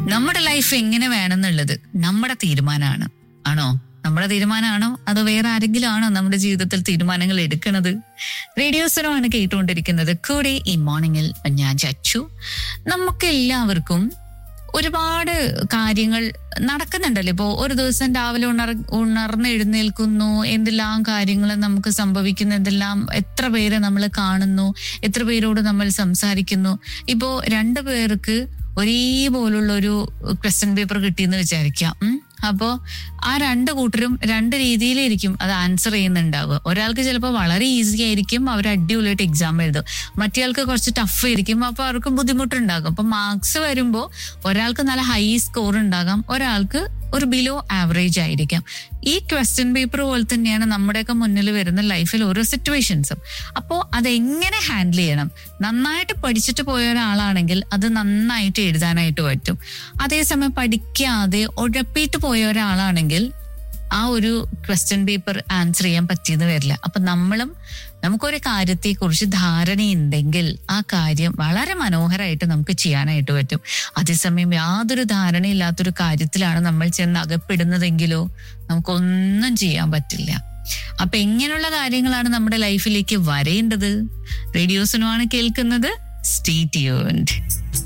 നമ്മുടെ ലൈഫ് എങ്ങനെ വേണമെന്നുള്ളത് നമ്മുടെ തീരുമാനമാണ് ആണോ നമ്മുടെ തീരുമാനമാണോ അതോ വേറെ ആരെങ്കിലും ആണോ നമ്മുടെ ജീവിതത്തിൽ തീരുമാനങ്ങൾ എടുക്കുന്നത് റേഡിയോസിനോ കേട്ടുകൊണ്ടിരിക്കുന്നത് കൂടെ ഈ മോർണിംഗിൽ ഞാൻ ചച്ചു നമുക്ക് എല്ലാവർക്കും ഒരുപാട് കാര്യങ്ങൾ നടക്കുന്നുണ്ടല്ലോ ഇപ്പോൾ ഒരു ദിവസം രാവിലെ ഉണർ ഉണർന്ന് എഴുന്നേൽക്കുന്നു എന്തെല്ലാം കാര്യങ്ങൾ നമുക്ക് സംഭവിക്കുന്നു എന്തെല്ലാം എത്ര പേരെ നമ്മൾ കാണുന്നു എത്ര പേരോട് നമ്മൾ സംസാരിക്കുന്നു ഇപ്പോ രണ്ടു പേർക്ക് ഒരേപോലുള്ള ഒരു ക്വസ്റ്റ്യൻ പേപ്പർ കിട്ടിയെന്ന് വിചാരിക്കാം ഉം. അപ്പോ ആ രണ്ട് കൂട്ടരും രണ്ട് രീതിയിലായിരിക്കും അത് ആൻസർ ചെയ്യുന്നുണ്ടാവുക ഒരാൾക്ക് ചിലപ്പോൾ വളരെ ഈസി ആയിരിക്കും അവർ അടിപൊളിയായിട്ട് എക്സാം എഴുതും മറ്റേയാൾക്ക് കുറച്ച് ടഫ് ആയിരിക്കും അപ്പൊ അവർക്ക് ബുദ്ധിമുട്ടുണ്ടാകും അപ്പൊ മാർക്സ് വരുമ്പോൾ ഒരാൾക്ക് നല്ല ഹൈ സ്കോർ ഉണ്ടാകാം ഒരാൾക്ക് ഒരു ബിലോ ആവറേജ് ആയിരിക്കാം ഈ ക്വസ്റ്റ്യൻ പേപ്പർ പോലെ തന്നെയാണ് നമ്മുടെയൊക്കെ മുന്നിൽ വരുന്ന ലൈഫിൽ ഓരോ സിറ്റുവേഷൻസും അപ്പോൾ അതെങ്ങനെ ഹാൻഡിൽ ചെയ്യണം നന്നായിട്ട് പഠിച്ചിട്ട് പോയ ഒരാളാണെങ്കിൽ അത് നന്നായിട്ട് എഴുതാനായിട്ട് പറ്റും അതേസമയം പഠിക്കാതെ ഉഴപ്പിയിട്ട് പോയ ഒരാളാണെങ്കിൽ ആ ഒരു ക്വസ്റ്റ്യൻ പേപ്പർ ആൻസർ ചെയ്യാൻ പറ്റിയെന്ന് വരില്ല അപ്പൊ നമ്മളും നമുക്കൊരു കാര്യത്തെ കുറിച്ച് ധാരണയുണ്ടെങ്കിൽ ആ കാര്യം വളരെ മനോഹരമായിട്ട് നമുക്ക് ചെയ്യാനായിട്ട് പറ്റും അതേസമയം യാതൊരു ധാരണയില്ലാത്തൊരു കാര്യത്തിലാണ് നമ്മൾ ചെന്ന് അകപ്പെടുന്നതെങ്കിലോ നമുക്കൊന്നും ചെയ്യാൻ പറ്റില്ല അപ്പൊ എങ്ങനെയുള്ള കാര്യങ്ങളാണ് നമ്മുടെ ലൈഫിലേക്ക് വരേണ്ടത് റേഡിയോസിനുമാണ് കേൾക്കുന്നത് സ്റ്റേ ട്യൂൺഡ്